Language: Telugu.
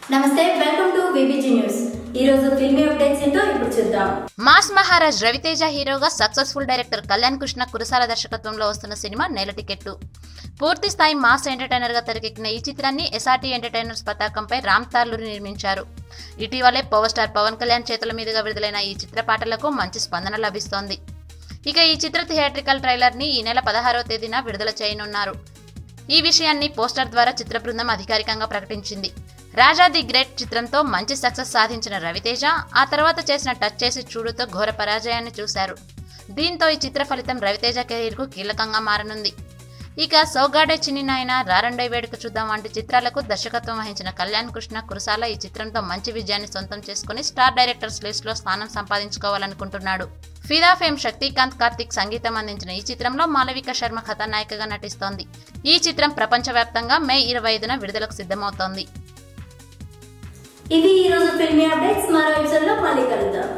నమస్తే వెల్కమ్ టు బీబీజీ న్యూస్ ఈ రోజు ఫిల్మీ అప్డేట్స్ ఏంటో ఇప్పుడు చూద్దాం మాస్ మహారాజ్ రవితేజ హీరోగా సక్సెస్ఫుల్ డైరెక్టర్ కళ్యాణ్ కృష్ణ కురసాల దర్శకత్వంలో వస్తున్న సినిమా నెల టికెట్లు పూర్తి స్థాయి మాస్ ఎంటర్టైనర్ గా తెరకెక్కిన ఈ చిత్రాన్ని ఎస్ఆర్టీ ఎంటర్టైనర్స్ పతాకంపై రామ్ తార్లూరి నిర్మించారు ఇటీవలే పవర్ స్టార్ పవన్ కళ్యాణ్ చేతుల మీదుగా విడుదలైన ఈ చిత్ర పాటలకు మంచి స్పందన లభిస్తోంది ఇక ఈ చిత్ర థియేట్రికల్ ట్రైలర్ ని ఈ నెల పదహారవ తేదీన విడుదల చేయనున్నారు ఈ విషయాన్ని పోస్టర్ ద్వారా చిత్ర బృందం అధికారికంగా ప్రకటించింది రాజా ది గ్రేట్ చిత్రంతో మంచి సక్సెస్ సాధించిన రవితేజ ఆ తర్వాత చేసిన టచ్ చేసి చూడుతో ఘోర పరాజయాన్ని చూశారు దీంతో ఈ చిత్ర ఫలితం రవితేజ కెరీర్కు కీలకంగా మారనుంది ఇక సౌగాడే చిన్ని నాయన రారండై వేడుక చూద్దాం వంటి చిత్రాలకు దర్శకత్వం వహించిన కళ్యాణ్ కృష్ణ కురసాల ఈ చిత్రంతో మంచి విజయాన్ని సొంతం చేసుకుని స్టార్ డైరెక్టర్స్ లిస్ట్ లో స్థానం సంపాదించుకోవాలనుకుంటున్నాడు ఫిదా ఫేమ్ శక్తికాంత్ కార్తిక్ సంగీతం అందించిన ఈ చిత్రంలో మాలవిక శర్మ కథానాయికగా నటిస్తోంది ఈ చిత్రం ప్రపంచవ్యాప్తంగా మే ఇరవై ఐదున విడుదలకు సిద్ధమవుతోంది ఇవి ఈ రోజు ఫిల్మీ అప్డేట్స్ మరో ఎపిసోడ్ లో మళ్ళీ కలుద్దాం